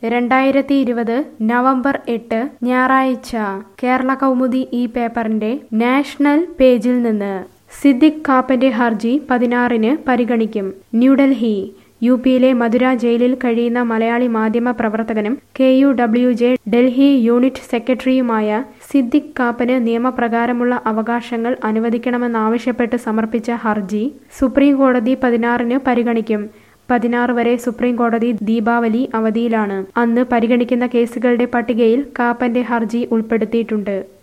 രണ്ടായിരത്തി ഇരുപത് നവംബർ എട്ട് ഞായറാഴ്ച കേരള കൗമുദി ഈ പേപ്പറിന്റെ നാഷണൽ പേജിൽ നിന്ന് സിദ്ദിഖ് കാപ്പന്റെ ഹർജി പതിനാറിന് പരിഗണിക്കും ന്യൂഡൽഹി യു പിയിലെ മധുര ജയിലിൽ കഴിയുന്ന മലയാളി മാധ്യമ പ്രവർത്തകനും K U W J Delhi unit സെക്രട്ടറിയുമായ സിദ്ദിഖ് കാപ്പന് നിയമപ്രകാരമുള്ള അവകാശങ്ങൾ അനുവദിക്കണമെന്നാവശ്യപ്പെട്ട് സമർപ്പിച്ച ഹർജി സുപ്രീം കോടതി പതിനാറിന് പരിഗണിക്കും പതിനാറ് വരെ സുപ്രീം കോടതി ദീപാവലി അവധിയിലാണ് അന്ന് പരിഗണിക്കുന്ന കേസുകളുടെ പട്ടികയിൽ കാപ്പന്റെ ഹർജി ഉൾപ്പെടുത്തിയിട്ടുണ്ട്